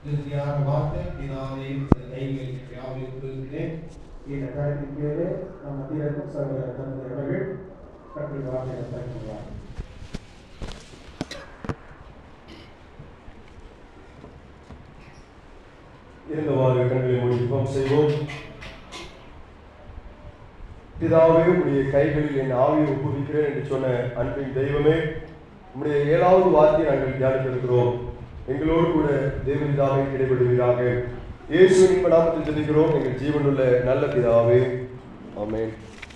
இறுதியான வார்த்தை பிதாவே கைகளில் யாவை கொடுக்கிறேன் இந்த காலத்தின் கீழே நம் மத்தியில் இருக்கும் சகோதர தந்தை அவர்கள் கற்று வார்த்தையை பயன்படுவார் இருந்தவாறு கண்களை மூடி ஜெபம் செய்வோம் பிதாவே உடைய கைகளில் என் ஆவியை ஒப்புவிக்கிறேன் என்று சொன்ன அன்பின் தெய்வமே உம்முடைய ஏழாவது வார்த்தையை நாங்கள் தியானித்திருக்கிறோம் எங்களோடு கூட தேவபிதாவை இடைபடுவீராக இயேசுவின் நாமத்தில் ஜெபிக்கிறோம் எங்கள் ஜீவனுள்ள நல்ல பிதாவே ஆமென்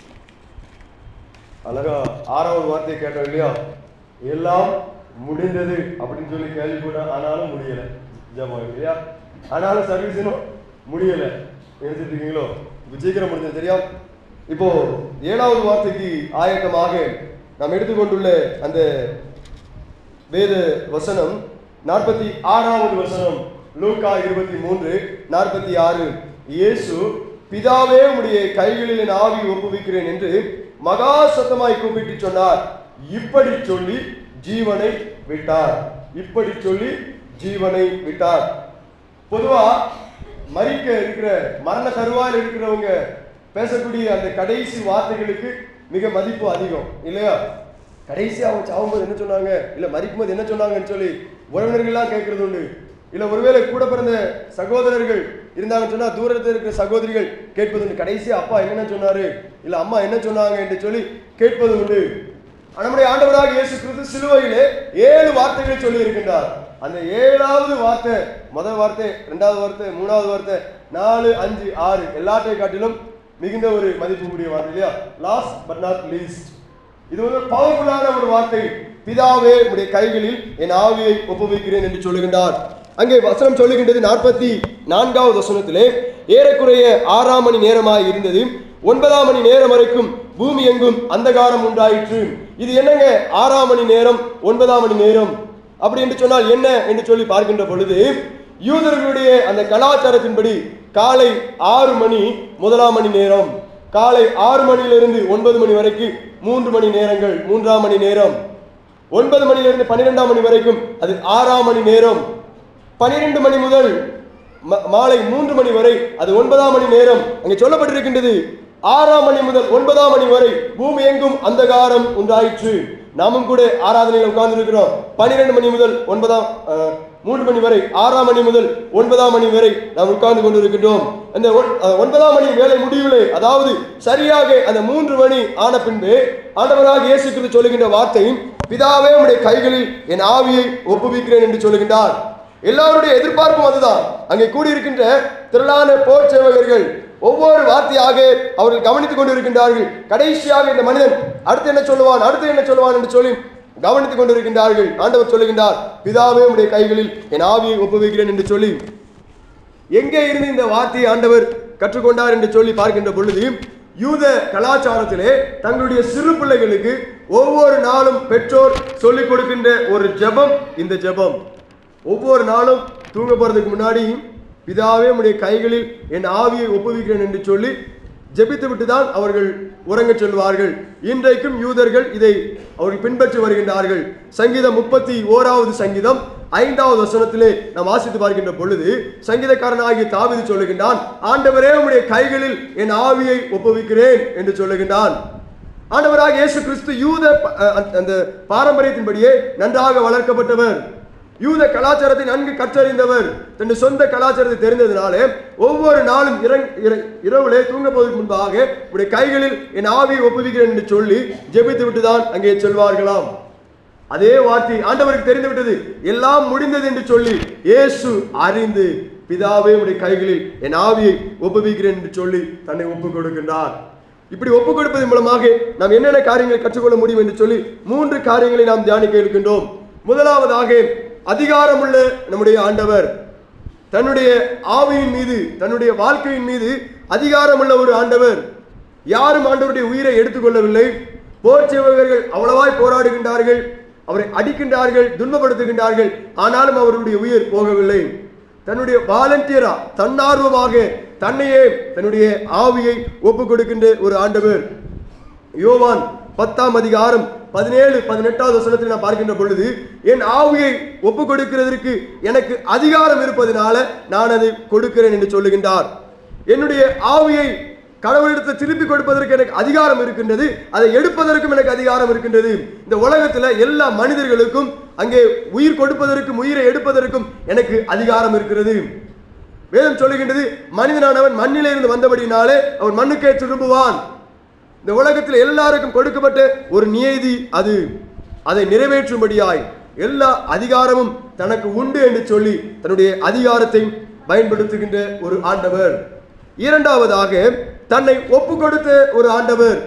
அழகா ஆறாவது வார்த்தையை கேட்டோம் இல்லையா எல்லாம் முடிந்தது அப்படின்னு சொல்லி கேள்விப்பட ஆனாலும் முடியல ஜபம் இல்லையா ஆனாலும் சர்வீஸ் இன்னும் முடியல நினைச்சிட்டு இருக்கீங்களோ இப்போ சீக்கிரம் முடிஞ்சது சரியா இப்போ ஏழாவது வார்த்தைக்கு ஆயத்தமாக நாம் எடுத்துக்கொண்டுள்ள அந்த வேத வசனம் நாற்பத்தி ஆறாவது வசனம் லூக்கா இருபத்தி மூன்று நாற்பத்தி ஆறு இயேசு பிதாவே உடைய கைகளில் என் ஆவி ஒப்புவிக்கிறேன் என்று மகா சத்தமாய் கூப்பிட்டு சொன்னார் இப்படி சொல்லி ஜீவனை விட்டார் இப்படி சொல்லி ஜீவனை விட்டார் பொதுவா மரிக்க இருக்கிற மரண கருவாயில் இருக்கிறவங்க பேசக்கூடிய அந்த கடைசி வார்த்தைகளுக்கு மிக மதிப்பு அதிகம் இல்லையா கடைசி அவங்க சாகும்போது என்ன சொன்னாங்க இல்ல மறிக்கும்போது என்ன சொன்னாங்கன்னு சொல்லி உறவினர்கள்லாம் கேட்கறது உண்டு இல்ல ஒருவேளை கூட பிறந்த சகோதரர்கள் இருந்தாங்கன்னு சொன்னா தூரத்தில் இருக்கிற சகோதரிகள் கேட்பது உண்டு கடைசி அப்பா என்னென்ன சொன்னாரு இல்ல அம்மா என்ன சொன்னாங்க என்று சொல்லி கேட்பது உண்டு நம்முடைய ஆண்டவராக இயேசு கிறிஸ்து சிலுவையிலே ஏழு வார்த்தைகளை சொல்லி இருக்கின்றார் அந்த ஏழாவது வார்த்தை முதல் வார்த்தை ரெண்டாவது வார்த்தை மூணாவது வார்த்தை நாலு அஞ்சு ஆறு எல்லாத்தையும் காட்டிலும் மிகுந்த ஒரு மதிப்புக்குரிய வார்த்தை இல்லையா லாஸ்ட் பட் நாட் லீஸ்ட் இது வந்து பவர்ஃபுல்லான ஒரு வார்த்தை பிதாவே உடைய கைகளில் என் ஆவியை ஒப்புவிக்கிறேன் என்று சொல்லுகின்றார் அங்கே வசனம் சொல்லுகின்றது நாற்பத்தி நான்காவது வசனத்திலே ஏறக்குறைய ஆறாம் மணி நேரமாய் இருந்தது ஒன்பதாம் மணி நேரம் வரைக்கும் பூமி எங்கும் அந்தகாரம் உண்டாயிற்று இது என்னங்க ஆறாம் மணி நேரம் ஒன்பதாம் மணி நேரம் அப்படி என்று சொன்னால் என்ன என்று சொல்லி பார்க்கின்ற பொழுது யூதர்களுடைய அந்த கலாச்சாரத்தின்படி காலை ஆறு மணி முதலாம் மணி நேரம் காலை ஆறு மணியிலிருந்து ஒன்பது மணி வரைக்கும் மூன்று மணி நேரங்கள் மூன்றாம் மணி நேரம் ஒன்பது மணியிலிருந்து பன்னிரெண்டாம் மணி வரைக்கும் அது ஆறாம் மணி நேரம் பன்னிரெண்டு மணி முதல் ம- மாலை மூன்று மணி வரை அது ஒன்பதாம் மணி நேரம் அங்கே சொல்லப்பட்டிருக்கின்றது ஆறாம் மணி முதல் ஒன்பதாம் மணி வரை பூமி எங்கும் அந்தகாரம் உண்டாயிற்று நாமும் கூட ஆராதனையில் உட்கார்ந்து இருக்கிறோம் பன்னிரெண்டு மணி முதல் ஒன்பதாம் அஹ், மூன்று மணி வரை ஆறாம் மணி முதல் ஒன்பதாம் மணி வரை நாம் உட்கார்ந்து கொண்டிருக்கின்றோம் அந்த ஒன்- அஹ், ஒன்பதாம் மணி வேலை முடிவிலே அதாவது சரியாக அந்த மூன்று மணி ஆன பின்பு ஆண்டவராக இயேசு கிறிஸ்து சொல்லுகின்ற வார்த்தை பிதாவே உடைய கைகளில் என் ஆவியை ஒப்புவிக்கிறேன் என்று சொல்லுகின்றார் எல்லாருடைய எதிர்பார்ப்பும் அதுதான் அங்கே கூடியிருக்கின்ற திரளான போர் சேவகர்கள் ஒவ்வொரு வார்த்தையாக அவர்கள் கவனித்துக் கொண்டிருக்கின்றார்கள் கடைசியாக இந்த மனிதன் அடுத்து என்ன சொல்லுவான் அடுத்து என்ன சொல்லுவான் என்று சொல்லி கவனித்துக் கொண்டிருக்கின்றார்கள் ஆண்டவர் சொல்லுகின்றார் பிதாவே உடைய கைகளில் என் ஆவியை ஒப்புவிக்கிறேன் என்று சொல்லி எங்கே இருந்து இந்த வார்த்தையை ஆண்டவர் கற்றுக்கொண்டார் என்று சொல்லி பார்க்கின்ற பொழுது யூத கலாச்சாரத்திலே தங்களுடைய சிறு பிள்ளைகளுக்கு ஒவ்வொரு நாளும் பெற்றோர் சொல்லிக் கொடுக்கின்ற ஒரு ஜெபம் இந்த ஜெபம் ஒவ்வொரு நாளும் தூங்க போறதுக்கு முன்னாடி பிதாவே உடைய கைகளில் என் ஆவியை ஒப்புவிக்கிறேன் என்று சொல்லி ஜெபித்து விட்டுதான் அவர்கள் உறங்கச் சொல்வார்கள் இன்றைக்கும் யூதர்கள் இதை அவர்கள் பின்பற்றி வருகின்றார்கள் சங்கீதம் முப்பத்தி ஓராவது சங்கீதம் ஐந்தாவது வசனத்திலே நாம் வாசித்து பார்க்கின்ற பொழுது சங்கீதக்காரனாகிய தாவீது சொல்லுகின்றான் ஆண்டவரே உம்முடைய கைகளில் என் ஆவியை ஒப்புவிக்கிறேன் என்று சொல்லுகின்றான் ஆண்டவராக இயேசு கிறிஸ்து யூத ப- அ- அந்த பாரம்பரியத்தின்படியே நன்றாக வளர்க்கப்பட்டவர் யூத கலாச்சாரத்தை நன்கு கற்றறிந்தவர் தன் சொந்த கலாச்சாரத்தை தெரிந்ததினாலே ஒவ்வொரு நாளும் இறங் இர- இரவுலே தூங்க போவதற்கு முன்பாக உடைய கைகளில் என் ஆவியை ஒப்புவிக்கிறேன் என்று சொல்லி ஜெபித்து விட்டுதான் அங்கே செல்வார்களாம் அதே வார்த்தை ஆண்டவருக்கு தெரிந்து விட்டது எல்லாம் முடிந்தது என்று சொல்லி இயேசு அறிந்து பிதாவே உடைய கைகளில் என் ஆவியை ஒப்புவிக்கிறேன் என்று சொல்லி தன்னை ஒப்புக் கொடுக்கின்றார் இப்படி ஒப்புக் கொடுப்பதன் மூலமாக நாம் என்னென்ன காரியங்களை கற்றுக்கொள்ள முடியும் என்று சொல்லி மூன்று காரியங்களை நாம் தியானிக்க இருக்கின்றோம் முதலாவதாக அதிகாரமுள்ள நம்முடைய ஆண்டவர் தன்னுடைய ஆவியின் மீது தன்னுடைய வாழ்க்கையின் மீது அதிகாரமுள்ள ஒரு ஆண்டவர் யாரும் ஆண்டவருடைய உயிரை எடுத்துக்கொள்ளவில்லை போர் சேவகர்கள் அவ்வளவாய் போராடுகின்றார்கள் அவரை அடிக்கின்றார்கள் துன்பப்படுத்துகின்றார்கள் ஆனாலும் அவருடைய உயிர் போகவில்லை தன்னுடைய வாலண்டியரா தன்னார்வமாக தன்னையே தன்னுடைய ஆவியை ஒப்புக் கொடுக்கின்ற ஒரு ஆண்டவர் யோவான் பத்தாம் அதிகாரம் பதினேழு பதினெட்டாவது வசனத்தில் நான் பார்க்கின்ற பொழுது என் ஆவியை ஒப்பு கொடுக்கிறதற்கு எனக்கு அதிகாரம் இருப்பதனால நான் அதை கொடுக்கிறேன் என்று சொல்லுகின்றார் என்னுடைய ஆவியை கடவுளிடத்தில் திருப்பி கொடுப்பதற்கு எனக்கு அதிகாரம் இருக்கின்றது அதை எடுப்பதற்கும் எனக்கு அதிகாரம் இருக்கின்றது இந்த உலகத்துல எல்லா மனிதர்களுக்கும் அங்கே உயிர் கொடுப்பதற்கும் உயிரை எடுப்பதற்கும் எனக்கு அதிகாரம் இருக்கிறது வேதம் சொல்லுகின்றது மனிதனானவன் மண்ணிலே இருந்து வந்தபடினாலே அவன் மண்ணுக்கே திரும்புவான் இந்த உலகத்தில் எல்லாருக்கும் கொடுக்கப்பட்ட ஒரு நியதி அது அதை நிறைவேற்றும்படியாய் எல்லா அதிகாரமும் தனக்கு உண்டு என்று சொல்லி தன்னுடைய அதிகாரத்தை பயன்படுத்துகின்ற ஒரு ஆண்டவர் இரண்டாவதாக தன்னை ஒப்பு கொடுத்த ஒரு ஆண்டவர்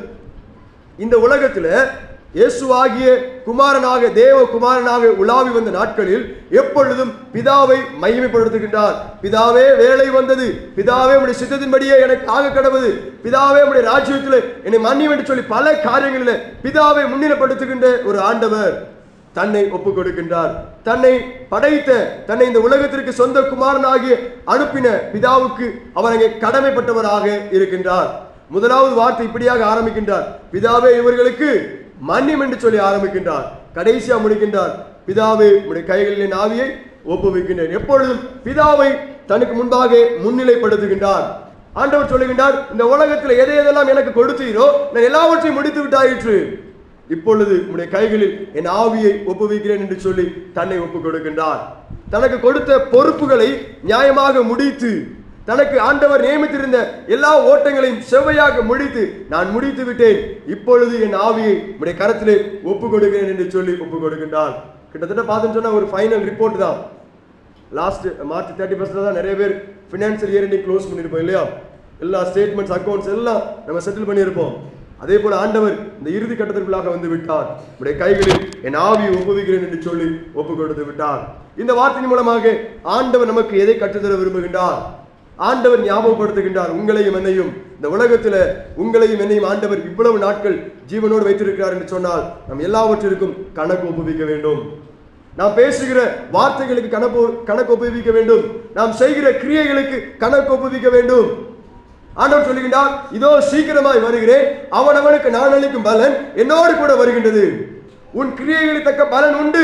இந்த உலகத்துல இயேசுவாகிய குமாரனாக தேவ குமாரனாக உலாவி வந்த நாட்களில் எப்பொழுதும் பிதாவை மகிமைப்படுத்துகின்றார் பிதாவே வேலை வந்தது பிதாவே உடைய சித்தத்தின்படியே எனக்கு ஆக கடவுது பிதாவே உடைய ராஜ்யத்தில் என்னை மன்னியும் என்று சொல்லி பல காரியங்களில் பிதாவை முன்னிலைப்படுத்துகின்ற ஒரு ஆண்டவர் தன்னை ஒப்பு கொடுக்கின்றார் தன்னை படைத்த தன்னை இந்த உலகத்திற்கு சொந்த குமாரனாகிய அனுப்பின பிதாவுக்கு அவர் அங்கே கடமைப்பட்டவராக இருக்கின்றார் முதலாவது வார்த்தை இப்படியாக ஆரம்பிக்கின்றார் பிதாவே இவர்களுக்கு மன்னியம் என்று சொல்லி ஆரம்பிக்கின்றார் கடைசியா முடிக்கின்றார் பிதாவே உடைய கைகளில் என் ஆவியை ஒப்புவிக்கின்றேன் எப்பொழுதும் பிதாவை தனக்கு முன்பாக முன்னிலைப்படுத்துகின்றார் ஆண்டவர் சொல்லுகின்றார் இந்த உலகத்தில் எதை எதெல்லாம் எனக்கு கொடுத்தீரோ நான் எல்லாவற்றையும் முடித்து விட்டாயிற்று இப்பொழுது உடைய கைகளில் என் ஆவியை ஒப்புவிக்கிறேன் என்று சொல்லி தன்னை ஒப்பு கொடுக்கின்றார் தனக்கு கொடுத்த பொறுப்புகளை நியாயமாக முடித்து தனக்கு ஆண்டவர் நியமித்திருந்த எல்லா ஓட்டங்களையும் செவ்வையாக முடித்து நான் முடித்து விட்டேன் இப்பொழுது என் ஆவியை உடைய கரத்திலே ஒப்பு கொடுக்கிறேன் என்று சொல்லி ஒப்பு கொடுக்கின்றார் கிட்டத்தட்ட பார்த்துன்னு சொன்னா ஒரு ஃபைனல் ரிப்போர்ட் தான் லாஸ்ட் மார்ச் தேர்ட்டி ஃபர்ஸ்ட்ல தான் நிறைய பேர் ஃபினான்ஷியல் இயர் இன்னைக்கு க்ளோஸ் பண்ணியிருப்போம் இல்லையா எல்லா ஸ்டேட்மெண்ட்ஸ் அக்கௌண்ட்ஸ் எல்லாம் நம்ம செட்டில் பண்ணியிருப்போம் அதே போல ஆண்டவர் இந்த இறுதி கட்டத்திற்குள்ளாக வந்து விட்டார் உடைய கைகளில் என் ஆவியை ஒப்புவிக்கிறேன் என்று சொல்லி ஒப்பு கொடுத்து விட்டார் இந்த வார்த்தையின் மூலமாக ஆண்டவர் நமக்கு எதை கற்றுத்தர விரும்புகின்றார் ஆண்டவர் ஞாபகப்படுத்துகின்றார் உங்களையும் என்னையும் இந்த உலகத்துல உங்களையும் என்னையும் ஆண்டவர் இவ்வளவு நாட்கள் ஜீவனோடு வைத்திருக்கிறார் என்று சொன்னால் நாம் எல்லாவற்றிற்கும் கணக்கு ஒப்புவிக்க வேண்டும் நாம் பேசுகிற வார்த்தைகளுக்கு கணக்கு கணக்கு ஒப்புவிக்க வேண்டும் நாம் செய்கிற கிரியைகளுக்கு கணக்கு ஒப்புவிக்க வேண்டும் ஆண்டவர் சொல்லுகின்றார் இதோ சீக்கிரமாய் வருகிறேன் அவனவனுக்கு நான் அளிக்கும் பலன் என்னோடு கூட வருகின்றது உன் கிரியைகளுக்கு தக்க பலன் உண்டு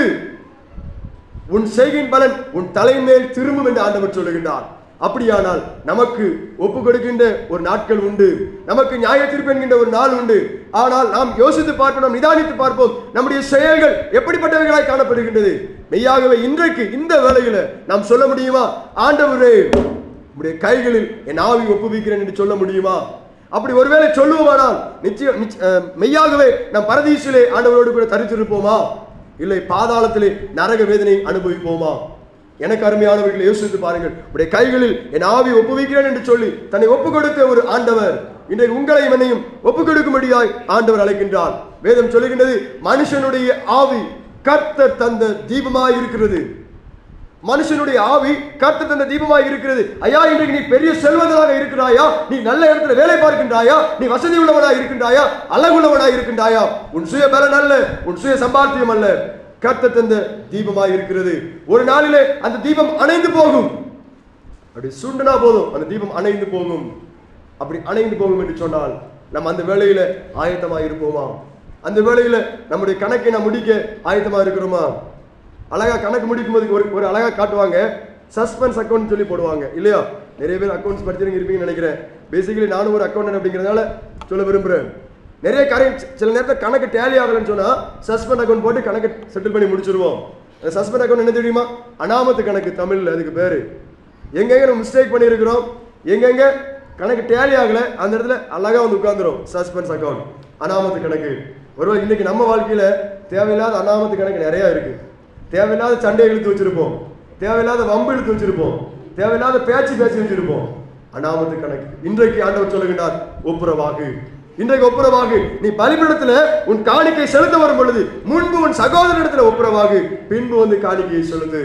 உன் செய்கின் பலன் உன் தலைமேல் திரும்பும் என்று ஆண்டவர் சொல்லுகின்றார் அப்படியானால் நமக்கு ஒப்பு கொடுக்கின்ற ஒரு நாட்கள் உண்டு நமக்கு நியாய தீர்ப்பு என்கின்ற ஒரு நாள் உண்டு ஆனால் நாம் யோசித்து பார்ப்போம் நாம் நிதானித்து பார்ப்போம் நம்முடைய செயல்கள் எப்படிப்பட்டவைகளாய் காணப்படுகின்றது மெய்யாகவே இன்றைக்கு இந்த வேளையில நாம் சொல்ல முடியுமா ஆண்டவரே உடைய கைகளில் என் ஆவி ஒப்புவிக்கிறேன் என்று சொல்ல முடியுமா அப்படி ஒருவேளை சொல்லுவோமானால் நிச்சயம் நிச்ச- அஹ், மெய்யாகவே நாம் பரதீசிலே ஆண்டவரோடு கூட தரித்திருப்போமா இல்லை பாதாளத்திலே நரக வேதனை அனுபவிப்போமா எனக்கு அருமையானவர்களை யோசித்து பாருங்கள் உடைய கைகளில் என் ஆவி ஒப்புவிக்கிறேன் என்று சொல்லி தன்னை ஒப்பு கொடுத்த ஒரு ஆண்டவர் இன்றைக்கு உங்களையும் என்னையும் ஒப்பு கொடுக்கும்படியாய் ஆண்டவர் அழைக்கின்றார் வேதம் சொல்லுகின்றது மனுஷனுடைய ஆவி கர்த்தர் தந்த தீபமாய் இருக்கிறது மனுஷனுடைய ஆவி கர்த்தர் தந்த தீபமாய் இருக்கிறது ஐயா இன்றைக்கு நீ பெரிய செல்வந்தனாக இருக்கிறாயா நீ நல்ல இடத்துல வேலை பார்க்கின்றாயா நீ வசதி உள்ளவனா இருக்கின்றாயா அழகுள்ளவனா இருக்கின்றாயா உன் சுய பலன் அல்ல உன் சுய சம்பாத்தியம் அல்ல கர்த்தர் தந்த தீபமாய் இருக்கிறது ஒரு நாளிலே அந்த தீபம் அணைந்து போகும் அப்படி சுண்டுனா போதும் அந்த தீபம் அணைந்து போகும் அப்படி அணைந்து போகும் என்று சொன்னால் நம்ம அந்த வேளையில ஆயத்தமா இருப்போமா அந்த வேளையில நம்முடைய கணக்கை நாம் முடிக்க ஆயத்தமா இருக்கிறோமா அழகா கணக்கு முடிக்கும் போது ஒரு ஒரு அழகா காட்டுவாங்க சஸ்பென்ஸ் அக்கௌண்ட் சொல்லி போடுவாங்க இல்லையா நிறைய பேர் அக்கௌண்ட்ஸ் படிச்சிருங்க இருப்பீங்கன்னு நினைக்கிறேன் பேசிக்கலி நானும் ஒரு அக்கௌண்ட் அப்படிங்கிறதுனால சொல்ல விரும்புறேன் நிறைய காரியம் சி- சில நேரத்தில் கணக்கு டேலி ஆகலைன்னு சொன்னா சஸ்பெண்ட் அக்கௌண்ட் போட்டு கணக்கு செட்டில் பண்ணி முடிச்சிருவோம் அந்த சஸ்பெண்ட் அக்கௌண்ட் என்ன தெரியுமா அனாமத்து கணக்கு தமிழ்ல அதுக்கு பேரு எங்கெங்க நம்ம மிஸ்டேக் பண்ணியிருக்கிறோம் எங்கெங்க கணக்கு டேலி ஆகல அந்த இடத்துல அழகா வந்து உட்கார்ந்துரும் சஸ்பென்ஸ் அக்கௌண்ட் அனாமத்து கணக்கு ஒருவேளை இன்னைக்கு நம்ம வாழ்க்கையில தேவையில்லாத அனாமத்து கணக்கு நிறைய இருக்கு தேவையில்லாத சண்டை இழுத்து வச்சிருப்போம் தேவையில்லாத வம்பு இழுத்து வச்சிருப்போம் தேவையில்லாத பேச்சு பேசி வச்சிருப்போம் அனாமத்து கணக்கு இன்றைக்கு ஆண்டவர் சொல்லுகின்றார் ஒப்புரவாகு இன்றைக்கு ஒப்புரவாகு நீ பலிபீடத்துல உன் காணிக்கை செலுத்த வரும் பொழுது முன்பு உன் சகோதரனிடத்துல ஒப்புரவாகு பின்பு வந்து காணிக்கையை செலுத்து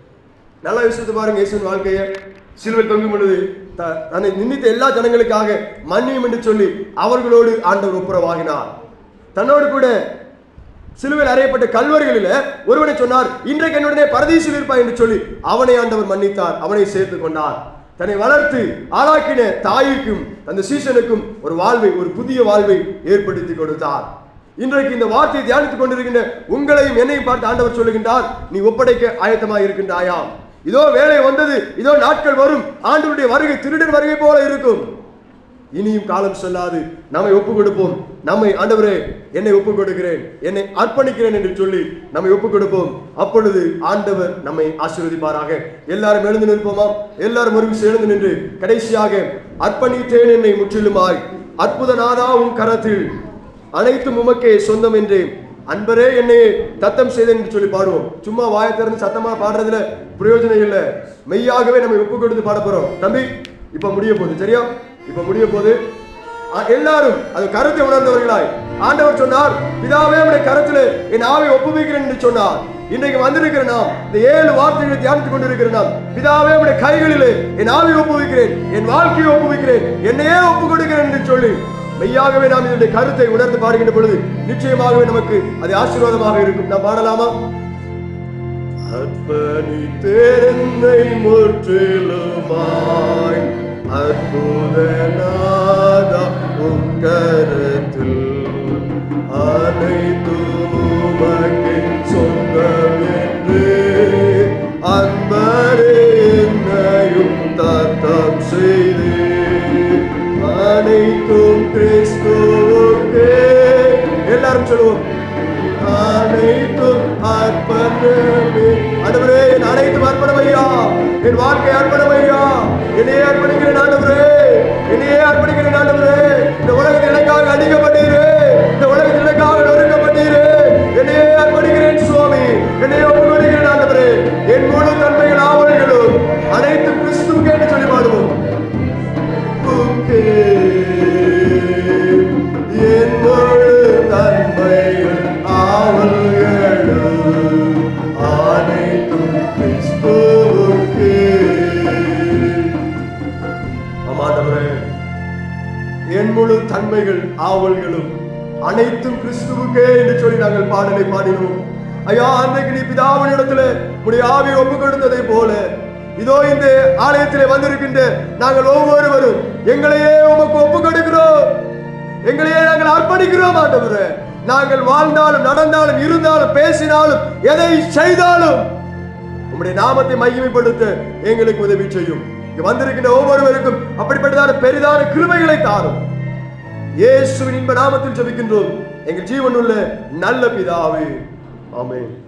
நல்லா யோசித்து பாருங்க இயேசுவின் வாழ்க்கையை சிலுவையில் தொங்கும் பொழுது த- தன்னை நிந்தித்த எல்லா ஜனங்களுக்காக மன்னியும் என்று சொல்லி அவர்களோடு ஆண்டவர் ஒப்புரவாகினார் தன்னோடு கூட சிலுவையில் அறையப்பட்ட கல்வர்களில் ஒருவனை சொன்னார் இன்றைக்கு என்னுடனே பரதீசில் இருப்பாய் என்று சொல்லி அவனை ஆண்டவர் மன்னித்தார் அவனை சேர்த்து கொண்டார் தன்னை வளர்த்து ஆளாக்கின தாய்க்கும் அந்த சீசனுக்கும் ஒரு வாழ்வை ஒரு புதிய வாழ்வை ஏற்படுத்தி கொடுத்தார் இன்றைக்கு இந்த வார்த்தையை தியானித்துக் கொண்டிருக்கின்ற உங்களையும் என்னையும் பார்த்து ஆண்டவர் சொல்லுகின்றார் நீ ஒப்படைக்க ஆயத்தமாக இருக்கின்றாயா இதோ வேலை வந்தது இதோ நாட்கள் வரும் ஆண்டவருடைய வருகை திருடன் வருகை போல இருக்கும் இனியும் காலம் சொல்லாது நம்மை ஒப்பு கொடுப்போம் நம்மை ஆண்டவரே என்னை ஒப்பு கொடுக்கிறேன் என்னை அர்ப்பணிக்கிறேன் என்று சொல்லி நம்மை ஒப்பு கொடுப்போம் அப்பொழுது ஆண்டவர் நம்மை ஆசீர்வதிப்பாராக எல்லாரும் எழுந்து நிற்போமா எல்லாரும் ஒரு நிமிஷம் எழுந்து நின்று கடைசியாக அர்ப்பணித்தேன் என்னை முற்றிலுமாய் அற்புத நாதா உன் கரத்தில் அனைத்தும் உமக்கே சொந்தம் என்று அன்பரே என்னை தத்தம் செய்தேன் என்று சொல்லி பாடுவோம் சும்மா வாயை திறந்து சத்தமா பாடுறதுல பிரயோஜனம் இல்லை மெய்யாகவே நம்ம ஒப்பு கொடுத்து பாட போறோம் தம்பி இப்ப முடிய போகுது சரியா இப்ப முடிய போகுது அ- எல்லாரும் அது கருத்தை உணர்ந்தவர்களாய் ஆண்டவர் சொன்னார் பிதாவே உடைய கருத்துல என் ஆவை ஒப்புவிக்கிறேன் என்று சொன்னார் இன்றைக்கு வந்திருக்கிற நாம் இந்த ஏழு வார்த்தைகளை தியானித்துக் கொண்டிருக்கிற நாம் பிதாவே உடைய கைகளிலே என் ஆவி ஒப்புவிக்கிறேன் என் வாழ்க்கையை ஒப்புவிக்கிறேன் என்னையே ஒப்பு கொடுக்கிறேன் என்று சொல்லி மெய்யாகவே நாம் இதனுடைய கருத்தை உணர்ந்து பாடுகின்ற பொழுது நிச்சயமாகவே நமக்கு அது ஆசீர்வாதமாக இருக்கும் நாம் பாடலாமா அர்ப்பணித்தேனை முற்றிலுமாய் அற்புதநாதா உம் கரத்தில் அனைத்தும் உமக்கே சொந்தம் என்று அன்பரே என்னையும் தத்தம் செய்து அனைத்தும் கிறிஸ்துவுக்கே எல்லாரும் சொல்லுவோம் அனைத்தும் அர்ப்பணமே ஆண்டவரே என் அனைத்தும் அர்ப்பணம் ஐயா என் வாழ்க்கை அர்ப்பணம் ஐயா என்னையே அர்ப்பணிக்கிறேன் ஆண்டவரே என்னையே அர்ப்பணிக்கிறேன் ஆண்டவரே இந்த உலகத்தில் எனக்காக அடிக்கப்பட்டீரே இந்த உலகத்தில் எனக்காக நொறுக்கப்பட்டீரே என்னையே அர்ப்பணிக்கிறேன் சுவாமி என்னையே ஒப்பு கொடுக்கிறேன் ஆண்டவரே என் முழு தன்மைகள் ஆவல்களும் அனைத்து கிறிஸ்துவுக்கு என்று சொல்லி பாடுவோம் உமக்கே என் முழு தன்மைகள் ஆவல்களும் அனைத்தும் கிறிஸ்துவுக்கே. ஆமா, ஆண்டவரே, என் முழு தன்மைகள் ஆவல்களும் அனைத்தும் கிறிஸ்துவுக்கே என்று சொல்லி நாங்கள் பாடலை பாடினோம் ஐயா அன்றைக்கு நீ பிதாவின் இடத்துல உடைய ஆவியை ஒப்பு கொடுத்ததை போல இதோ இந்த ஆலயத்திலே வந்திருக்கின்ற நாங்கள் ஒவ்வொருவரும் எங்களையே உமக்கு ஒப்பு கொடுக்கிறோம் எங்களையே நாங்கள் அர்ப்பணிக்கிறோம் ஆண்டவரே நாங்கள் வாழ்ந்தாலும் நடந்தாலும் இருந்தாலும் பேசினாலும் எதை செய்தாலும் உம்முடைய நாமத்தை மகிமைப்படுத்த எங்களுக்கு உதவி செய்யும் இங்கு வந்திருக்கின்ற ஒவ்வொருவருக்கும் அப்படிப்பட்டதான பெரிதான கிருபைகளை தாரும் இயேசுவின் இன்ப நாமத்தில் ஜெபிக்கின்றோம் எங்கள் ஜீவனுள்ள நல்ல பிதாவே ஆமென்